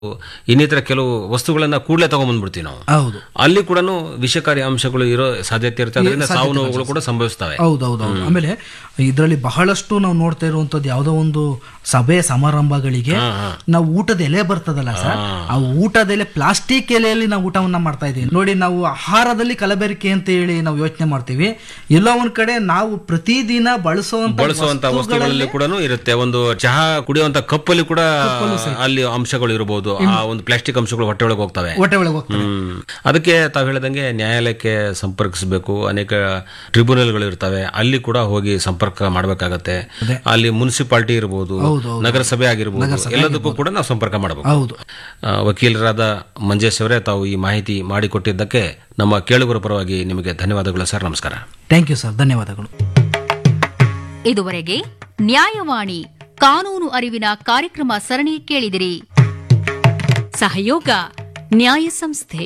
ಇನ್ನಿತರ ಕೆಲವು ವಸ್ತುಗಳನ್ನ ಕೂಡಲೇ ತಗೊಂಡ್ಬಂದ್ಬಿಡ್ತೀವಿ ನಾವು ಹೌದು ಅಲ್ಲಿ ಕೂಡ ವಿಷಕಾರಿ ಅಂಶಗಳು ಇರೋ ಸಾಧ್ಯತೆ ಇರುತ್ತೆ ಅದರಿಂದ ಸಾವು ನೋವುಗಳು ಕೂಡ ಸಂಭವಿಸ್ತವೆ ಹೌದೌದು ಹೌದು ಆಮೇಲೆ ಇದರಲ್ಲಿ ಬಹಳಷ್ಟು ನಾವು ನೋಡ್ತಾ ಇರುವಂತದ್ದು ಯಾವುದೋ ಒಂದು ಸಭೆ ಸಮಾರಂಭಗಳಿಗೆ ನಾವು ಊಟದ ಎಲೆ ಬರ್ತದಲ್ಲ ಸರ್ ಆ ಊಟದ ಎಲೆ ಪ್ಲಾಸ್ಟಿಕ್ ಎಲೆಯಲ್ಲಿ ನಾವು ಊಟವನ್ನ ಮಾಡ್ತಾ ಇದೀವಿ ನೋಡಿ ನಾವು ಆಹಾರದಲ್ಲಿ ಕಲಬೆರಕೆ ಅಂತ ಹೇಳಿ ನಾವು ಯೋಚನೆ ಮಾಡ್ತೀವಿ ಎಲ್ಲೋ ಒಂದ್ ಕಡೆ ನಾವು ಪ್ರತಿದಿನ ಬಳಸುವಂತ ಬಳಸುವಂತ ವಸ್ತುಗಳಲ್ಲಿ ಕೂಡ ಇರುತ್ತೆ ಒಂದು ಚಹಾ ಕುಡಿಯುವಂತ ಕಪ್ಪಲ್ಲಿ ಕೂಡ ಅಲ್ಲಿ ಅಂಶಗಳು ಇರಬಹುದು ಆ ಒಂದು ಪ್ಲಾಸ್ಟಿಕ್ ಅಂಶಗಳು ಹೊಟ್ಟೆ ಒಳಗೆ ಹೋಗ್ತವೆ ಹೊಟ್ಟೆ ಒಳಗೆ ಹೋಗ್ತದೆ ಹ್ಮ್ ಅದಕ್ಕೆ ತಾವು ಹೇಳಿದಂಗೆ ನ್ಯಾಯಾಲಯಕ್ಕೆ ಸಂಪರ್ಕಿಸಬೇಕು ಅನೇಕ ಟ್ರಿಬ್ಯುನಲ್ಗಳು ಇರ್ತವೆ ಅಲ್ಲಿ ಕೂಡ ಹೋಗಿ ಸಂಪರ್ಕ ಮಾಡಬೇಕಾಗತ್ತೆ ಅಲ್ಲಿ ಮುನ್ಸಿಪಾಲಿಟಿ ಇರಬಹುದು ನಗರಸಭೆ ಆಗಿರ್ಬೋದು ಎಲ್ಲದಕ್ಕೂ ಕೂಡ ನಾವು ಸಂಪರ್ಕ ಮಾಡಬೇಕು ಹೌದು ಆ, ವಕೀಲರಾದ ಮಂಜೇಶ್ ಅವರೇ ತಾವು ಈ ಮಾಹಿತಿ ಮಾಡಿಕೊಟ್ಟಿದ್ದಕ್ಕೆ ನಮ್ಮ ಕೇಳುಗರ ಪರವಾಗಿ ನಿಮಗೆ ಧನ್ಯವಾದಗಳು ಸರ್ ನಮಸ್ಕಾರ ಥ್ಯಾಂಕ್ ಯು ಸರ್ ಧನ್ಯವಾದಗಳು ಇದುವರೆಗೆ ನ್ಯಾಯವಾಣಿ ಕಾನೂನು ಅರಿವಿನ ಕಾರ್ಯಕ್ರಮ ಸರಣಿ ಕೇಳಿದಿರಿ ಸಹಯೋಗ ನ್ಯಾಯ ಸಂಸ್ಥೆ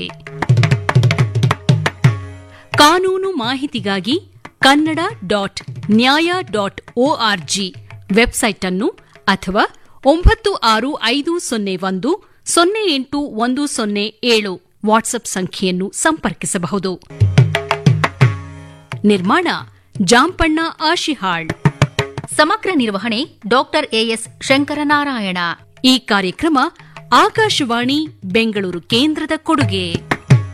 ಕಾನೂನು ಮಾಹಿತಿಗಾಗಿ Kannada dot Nyaya dot ORG website ಅನ್ನು ಅಥವಾ ಒಂಬತ್ತು ಆರು ಐದು ಸೊನ್ನೆ ಒಂದು ಸೊನ್ನೆ ಎಂಟು ಒಂದು ಸೊನ್ನೆ ಏಳು ವಾಟ್ಸ್ಆಪ್ ಸಂಖ್ಯೆಯನ್ನು ಸಂಪರ್ಕಿಸಬಹುದು ನಿರ್ಮಾಣ ಜಾಂಪಣ್ಣ ಆಶಿಹಾಳ್ ಸಮಗ್ರ ನಿರ್ವಹಣೆ ಡಾಕ್ಟರ್ ಎಎಸ್ ಶಂಕರನಾರಾಯಣ ಈ ಕಾರ್ಯಕ್ರಮ ಆಕಾಶವಾಣಿ ಬೆಂಗಳೂರು ಕೇಂದ್ರದ ಕೊಡುಗೆ